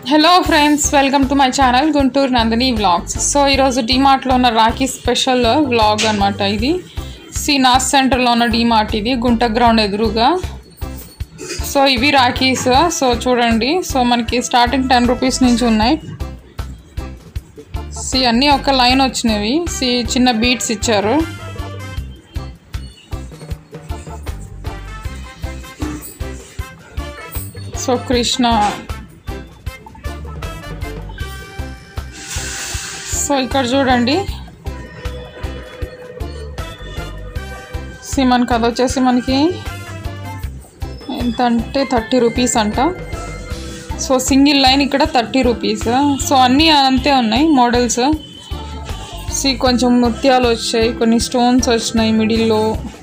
hello friends welcome to my channel Guntur Nandini vlogs so ఈరోజు డీమార్ట్లో ఉన్న రాఖీ స్పెషల్ వ్లాగ్ అనమాట ఇది సి నాస్ సెంటర్లో ఉన్న డీమార్ట్ ఇది గుంట గ్రౌండ్ ఎదురుగా సో ఇవి రాఖీస్ సో చూడండి సో మనకి స్టార్టింగ్ టెన్ రూపీస్ నుంచి ఉన్నాయి సి అన్నీ ఒక లైన్ వచ్చినవి సి చిన్న బీట్స్ ఇచ్చారు సో కృష్ణ సో ఇక్కడ చూడండి సి మనకి అది వచ్చేసి మనకి ఎంత అంటే థర్టీ రూపీస్ అంట సో సింగిల్ లైన్ ఇక్కడ థర్టీ రూపీస్ సో అన్నీ అంతే ఉన్నాయి మోడల్స్ సి కొంచెం ముత్యాలు వచ్చాయి కొన్ని స్టోన్స్ వచ్చినాయి మిడిల్లో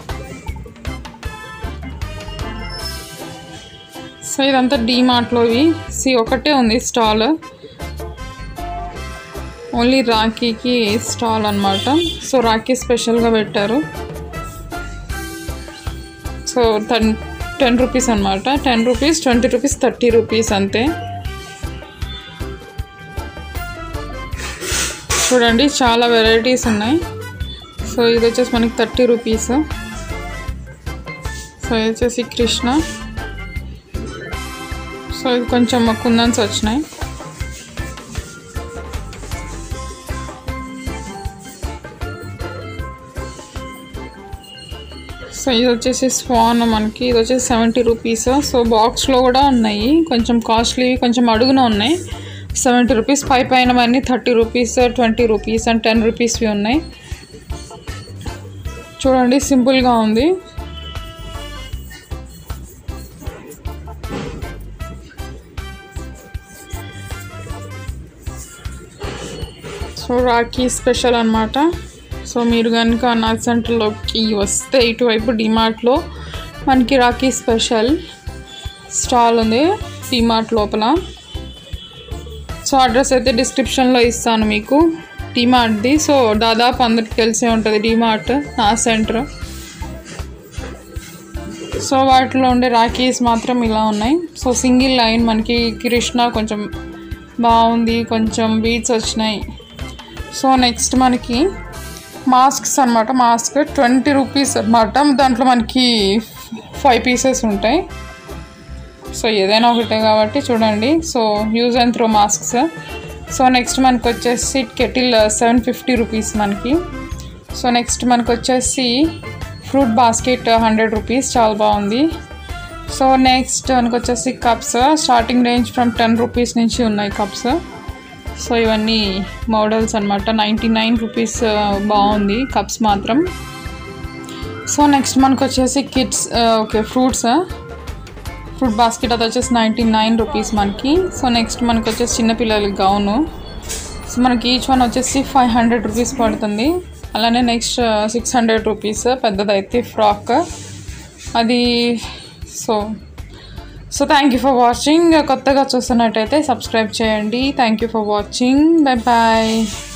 సో ఇదంతా డీమార్ట్లో ఇవి సి ఒకటే ఉంది స్టాల్ ఓన్లీ రాఖీకి స్టాల్ అనమాట సో రాఖీ స్పెషల్గా పెట్టారు సో టెన్ టెన్ రూపీస్ అనమాట ten rupees twenty rupees thirty rupees అంతే చూడండి చాలా వెరైటీస్ ఉన్నాయి సో ఇది వచ్చేసి మనకి థర్టీ రూపీస్ సో ఇది వచ్చేసి కృష్ణ సో ఇది కొంచెం కుందన్స్ వచ్చినాయి సో ఇది వచ్చేసి స్వాన్ మనకి ఇది వచ్చేసి సెవెంటీ రూపీస్ సో బాక్స్లో కూడా ఉన్నాయి కొంచెం కాస్ట్లీ కొంచెం అడుగున ఉన్నాయి సెవెంటీ రూపీస్ పై పైన అన్నీ thirty rupees twenty rupees and ten రూపీస్వి ఉన్నాయి చూడండి సింపుల్గా ఉంది సో రాఖీ స్పెషల్ అనమాట సో మీరు కనుక నర్స్ సెంటర్లోకి వస్తే ఇటువైపు డిమార్ట్లో మనకి రాఖీ స్పెషల్ స్టాల్ ఉంది డిమార్ట్ లోపల సో అడ్రస్ అయితే డిస్క్రిప్షన్లో ఇస్తాను మీకు డిమార్ట్ది సో దాదాపు అందరికి తెలిసే ఉంటుంది డిమార్ట్ నా సెంటర్ సో వాటిలో ఉండే రాఖీస్ మాత్రం ఇలా ఉన్నాయి సో సింగిల్ లైన్ మనకి కృష్ణ కొంచెం బాగుంది కొంచెం బీట్స్ వచ్చినాయి సో నెక్స్ట్ మనకి మాస్క్స్ అనమాట మాస్క్ ట్వంటీ రూపీస్ అనమాట దాంట్లో మనకి ఫైవ్ పీసెస్ ఉంటాయి సో ఏదైనా ఒకటే కాబట్టి చూడండి so use and throw masks so next మనకు వచ్చేసి కెటిల్ సెవెన్ ఫిఫ్టీ రూపీస్ మనకి సో నెక్స్ట్ మనకు వచ్చేసి ఫ్రూట్ బాస్కెట్ హండ్రెడ్ రూపీస్ చాలా బాగుంది సో నెక్స్ట్ మనకు వచ్చేసి cups starting range from ten rupees నుంచి ఉన్నాయి కప్స్ సో ఇవన్నీ మోడల్స్ అనమాట నైంటీ నైన్ రూపీస్ బాగుంది కప్స్ మాత్రం సో నెక్స్ట్ మనకు వచ్చేసి kids okay fruits fruit basket అది వచ్చేసి నైంటీ నైన్ రూపీస్ మనకి సో నెక్స్ట్ మనకు వచ్చేసి చిన్నపిల్లలకి గౌను సో మనకి ఈచ్ వన్ వచ్చేసి ఫైవ్ హండ్రెడ్ రూపీస్ పడుతుంది అలానే నెక్స్ట్ సిక్స్ హండ్రెడ్ రూపీస్ పెద్దదైతే ఫ్రాక్ అది so so thank you for watching కొత్తగా చూస్తున్నట్టయితే సబ్స్క్రైబ్ చేయండి thank you for watching bye bye